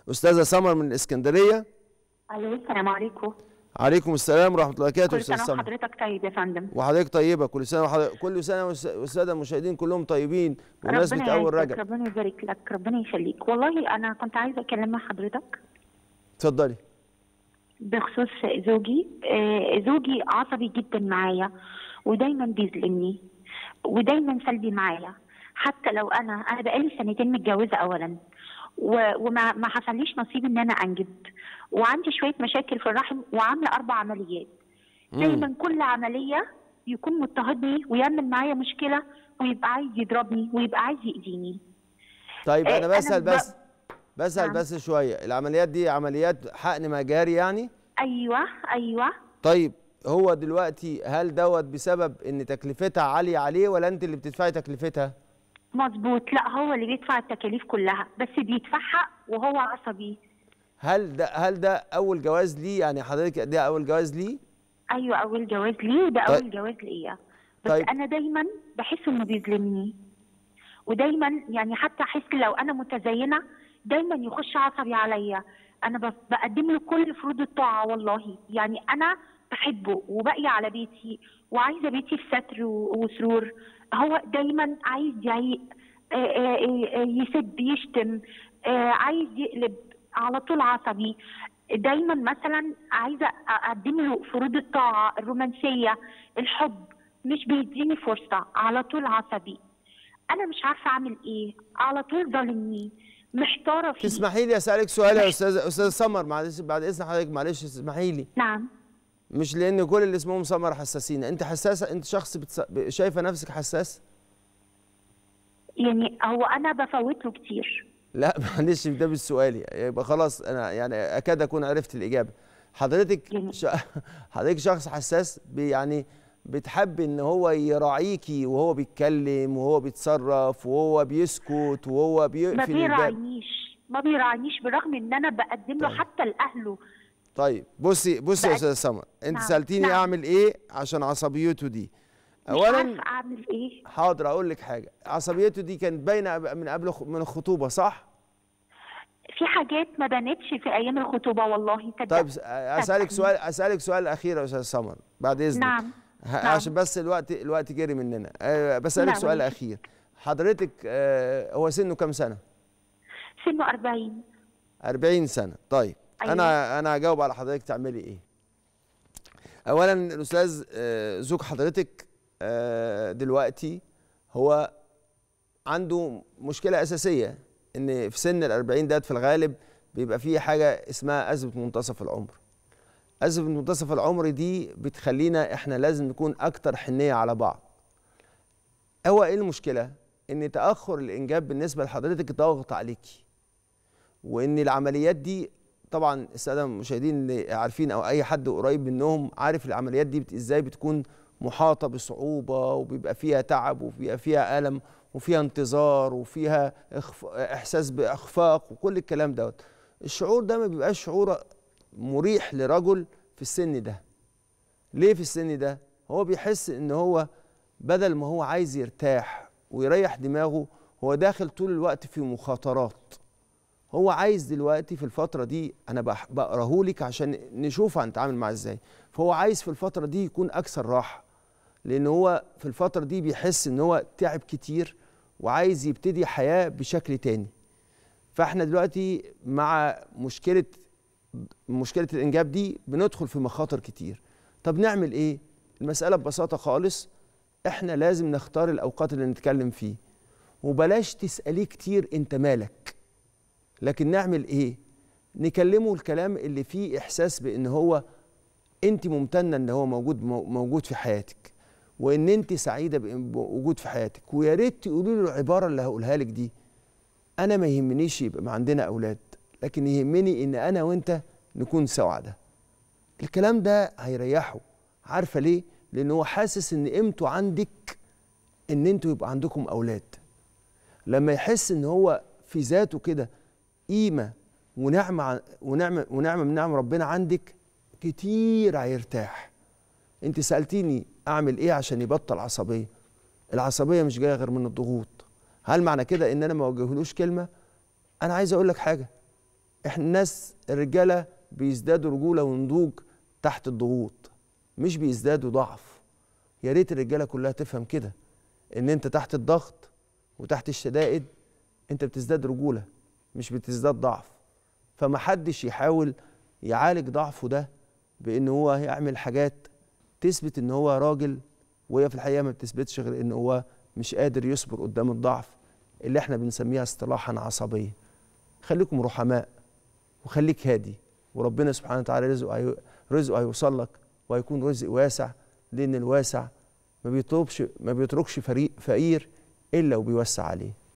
استاذه سمر من الاسكندريه الو السلام عليكم عليكم السلام ورحمه الله وبركاته كل استاذ سنه سمر وحضرتك طيب يا فندم وحضرتك طيبه كل سنه وحضرتك كل سنه والس- والساده المشاهدين كلهم طيبين بمناسبه ربنا اول يعزك رجب ربنا يبارك لك ربنا يخليك والله انا كنت عايزه اتكلم مع حضرتك اتفضلي بخصوص زوجي آه، زوجي عصبي جدا معايا ودايما بيظلمني ودايما سلبي معايا حتى لو انا انا بقالي سنتين متجوزه اولا و- وما ما حصليش نصيب ان انا انجب وعندي شويه مشاكل في الرحم وعامله اربع عمليات دايما كل عمليه يكون مضطهدني ويعمل معايا مشكله ويبقى عايز يضربني ويبقى عايز يأذيني طيب آه، انا أنا بسال ب- بس بسال نعم. بس شويه العمليات دي عمليات حقن مجاري يعني ايوه ايوه طيب هو دلوقتي هل دوت بسبب ان تكلفتها عاليه عليه ولا انت اللي بتدفعي تكلفتها مظبوط لا هو اللي بيدفع التكاليف كلها بس بيدفعها وهو عصبي هل ده هل ده اول جواز ليه يعني حضرتك ده اول جواز ليه ايوه اول جواز ليه وده طيب. اول جواز ليا بس طيب. انا دايما بحس انه بيظلمني ودايما يعني حتى احس لو انا متزينه دايما يخش عصبي عليا انا بس- بقدم له كل فروض الطاعه والله يعني انا بحبه وباقيه على بيتي وعايزه بيتي في ستر و- وسرور هو دايما عايز يعيق آه، آه، آه، يسب يشتم آه، عايز يقلب على طول عصبي دايما مثلا عايزه اقدم له فروض الطاعه الرومانسيه الحب مش بيديني فرصه على طول عصبي انا مش عارفه اعمل ايه على طول ظالمني محتاره فيه تسمحي لي اسالك سؤال يا استاذ استاذ سمر معلش بعد اذن حضرتك معلش اسمحي لي نعم مش لان كل اللي اسمهم سمر حساسين انت حساسه انت شخص بتس... شايفه نفسك حساس يعني هو انا بفوت له كتير لا معلش ده مش سؤالي يبقى خلاص انا يعني اكاد اكون عرفت الاجابه حضرتك يعني- ش... حضرتك شخص حساس بي- يعني بتحب ان هو يراعيكي وهو بيتكلم وهو بيتصرف وهو بيسكت وهو ما بيقفل الباب بيراعينيش ما بيراعينيش برغم ان انا بقدم له طيب. حتى لاهله طيب بصي بصي يا بقى- استاذ سمر انت نعم، سالتيني نعم. اعمل ايه عشان عصبيته دي مش اولا عارفه اعمل ايه حاضر اقول لك حاجه عصبيته دي كانت باينه من قبل خ- من الخطوبه صح في حاجات ما بانتش في ايام الخطوبه والله صدق. طيب س- اسالك صدقني. سؤال اسالك سؤال اخير يا استاذ سمر بعد اذنك نعم ه- نعم. عشان بس الوقت الوقت جري مننا أه بسالك لا، سؤال ماشي. اخير حضرتك أه هو سنه كام سنه سنه 40 40 سنه طيب أيوة. انا انا هجاوب على حضرتك تعملي ايه اولا الاستاذ آه، زوج حضرتك آه، دلوقتي هو عنده مشكله اساسيه ان في سن ال40 ده في الغالب بيبقى فيه حاجه اسمها ازمه منتصف العمر ازمه منتصف العمر دي بتخلينا احنا لازم نكون اكتر حنيه على بعض هو ايه المشكله ان تاخر الانجاب بالنسبه لحضرتك ضغط عليكي وان العمليات دي طبعا الساده المشاهدين اللي عارفين او اي حد قريب منهم عارف العمليات دي بت- ازاي بتكون محاطه بصعوبه وبيبقى فيها تعب وبيبقى فيها الم وفيها انتظار وفيها إخف... احساس باخفاق وكل الكلام دوت الشعور ده ما بيبقاش شعور مريح لرجل في السن ده ليه في السن ده هو بيحس ان هو بدل ما هو عايز يرتاح ويريح دماغه هو داخل طول الوقت في مخاطرات هو عايز دلوقتي في الفترة دي أنا بح- بقراهولك عشان نشوف هنتعامل معاه إزاي فهو عايز في الفترة دي يكون أكثر راحة لأن هو في الفترة دي بيحس إن هو تعب كتير وعايز يبتدي حياة بشكل تاني فإحنا دلوقتي مع مشكلة مشكلة الإنجاب دي بندخل في مخاطر كتير طب نعمل إيه؟ المسألة ببساطة خالص إحنا لازم نختار الأوقات اللي نتكلم فيه وبلاش تسأليه كتير أنت مالك لكن نعمل ايه نكلمه الكلام اللي فيه احساس بان هو انت ممتنه ان هو موجود مو- موجود في حياتك وان انت سعيده بوجود في حياتك ويا ريت تقولي له العباره اللي هقولها لك دي انا ما يهمنيش يبقى ما عندنا اولاد لكن يهمني ان انا وانت نكون سعداء الكلام ده هيريحه عارفه ليه لان هو حاسس ان قيمته عندك ان انتوا يبقى عندكم اولاد لما يحس ان هو في ذاته كده قيمه ونعمه ع- ونعمه ونعمه من نعم ربنا عندك كتير هيرتاح انت سالتيني اعمل ايه عشان يبطل عصبيه العصبيه مش جايه غير من الضغوط هل معنى كده ان انا ما اوجهلوش كلمه انا عايز اقول لك حاجه احنا الناس الرجاله بيزدادوا رجوله ونضوج تحت الضغوط مش بيزدادوا ضعف يا ريت الرجاله كلها تفهم كده ان انت تحت الضغط وتحت الشدائد انت بتزداد رجوله مش بتزداد ضعف فمحدش يحاول يعالج ضعفه ده بان هو يعمل حاجات تثبت ان هو راجل وهي في الحقيقه ما بتثبتش غير ان هو مش قادر يصبر قدام الضعف اللي احنا بنسميها اصطلاحا عصبيه خليكم رحماء وخليك هادي وربنا سبحانه وتعالى رزقه هي- رزقه هيوصل لك وهيكون رزق واسع لان الواسع ما بيطلبش ما بيتركش فريق فقير الا وبيوسع عليه